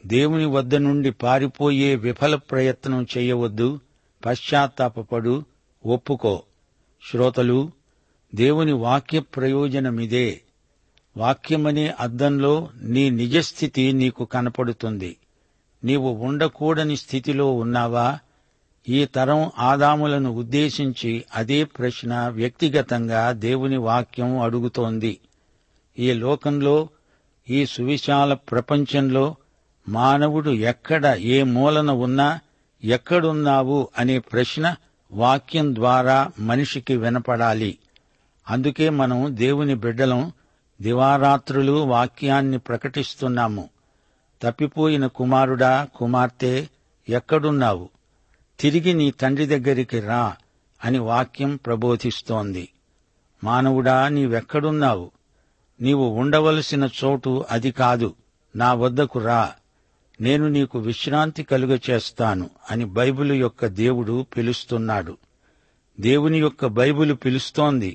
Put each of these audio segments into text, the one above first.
దేవుని వద్ద నుండి పారిపోయే విఫల ప్రయత్నం చేయవద్దు పశ్చాత్తాపపడు ఒప్పుకో శ్రోతలు దేవుని వాక్య ప్రయోజనమిదే వాక్యమనే అద్దంలో నీ నిజస్థితి నీకు కనపడుతుంది నీవు ఉండకూడని స్థితిలో ఉన్నావా ఈ తరం ఆదాములను ఉద్దేశించి అదే ప్రశ్న వ్యక్తిగతంగా దేవుని వాక్యం అడుగుతోంది ఈ లోకంలో ఈ సువిశాల ప్రపంచంలో మానవుడు ఎక్కడ ఏ మూలన ఉన్నా ఎక్కడున్నావు అనే ప్రశ్న వాక్యం ద్వారా మనిషికి వినపడాలి అందుకే మనం దేవుని బిడ్డలం దివారాత్రులు వాక్యాన్ని ప్రకటిస్తున్నాము తప్పిపోయిన కుమారుడా కుమార్తె ఎక్కడున్నావు తిరిగి నీ తండ్రి దగ్గరికి రా అని వాక్యం ప్రబోధిస్తోంది మానవుడా నీవెక్కడున్నావు నీవు ఉండవలసిన చోటు అది కాదు నా వద్దకు రా నేను నీకు విశ్రాంతి కలుగచేస్తాను అని బైబిలు యొక్క దేవుడు పిలుస్తున్నాడు దేవుని యొక్క బైబిలు పిలుస్తోంది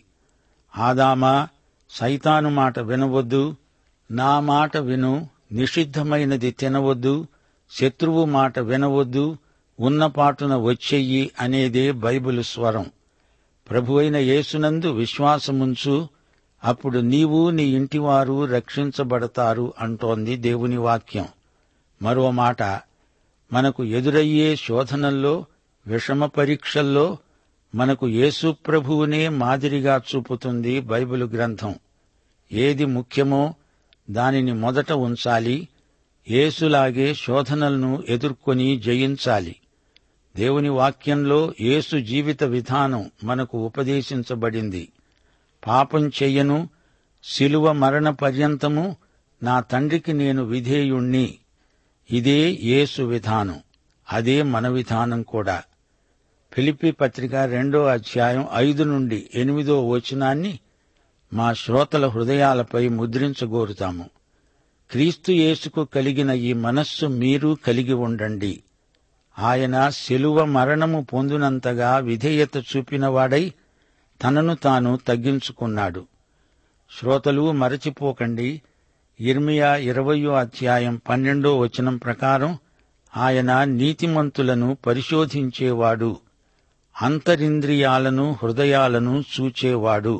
ఆదామా సైతాను మాట వినవద్దు నా మాట విను నిషిద్ధమైనది తినవద్దు శత్రువు మాట వినవద్దు ఉన్నపాటున వచ్చెయ్యి అనేదే బైబిలు స్వరం ప్రభువైన యేసునందు విశ్వాసముంచు అప్పుడు నీవు నీ ఇంటివారు రక్షించబడతారు అంటోంది దేవుని వాక్యం మరో మాట మనకు ఎదురయ్యే శోధనల్లో విషమ పరీక్షల్లో మనకు యేసు ప్రభువునే మాదిరిగా చూపుతుంది బైబిలు గ్రంథం ఏది ముఖ్యమో దానిని మొదట ఉంచాలి యేసులాగే శోధనలను ఎదుర్కొని జయించాలి దేవుని వాక్యంలో యేసు జీవిత విధానం మనకు ఉపదేశించబడింది పాపం చెయ్యను శిలువ మరణ పర్యంతము నా తండ్రికి నేను విధేయుణ్ణి ఇదే యేసు విధానం అదే మన విధానం కూడా ఫిలిప్పి పత్రిక రెండో అధ్యాయం ఐదు నుండి ఎనిమిదో వచనాన్ని మా శ్రోతల హృదయాలపై ముద్రించగోరుతాము క్రీస్తు యేసుకు కలిగిన ఈ మనస్సు మీరు కలిగి ఉండండి ఆయన శిలువ మరణము పొందినంతగా విధేయత చూపినవాడై తనను తాను తగ్గించుకున్నాడు శ్రోతలు మరచిపోకండి ఇర్మియా ఇరవయో అధ్యాయం పన్నెండో వచనం ప్రకారం ఆయన నీతిమంతులను పరిశోధించేవాడు అంతరింద్రియాలను హృదయాలను చూచేవాడు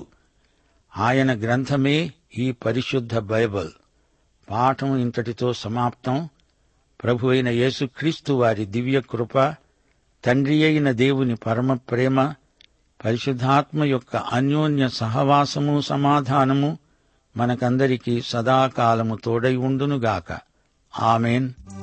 ఆయన గ్రంథమే ఈ పరిశుద్ధ బైబిల్ పాఠం ఇంతటితో సమాప్తం ప్రభు అయిన యేసుక్రీస్తు వారి దివ్య కృప తండ్రి అయిన దేవుని పరమ ప్రేమ పరిశుద్ధాత్మ యొక్క అన్యోన్య సహవాసము సమాధానము మనకందరికీ సదాకాలము తోడై ఉండునుగాక ఆమెన్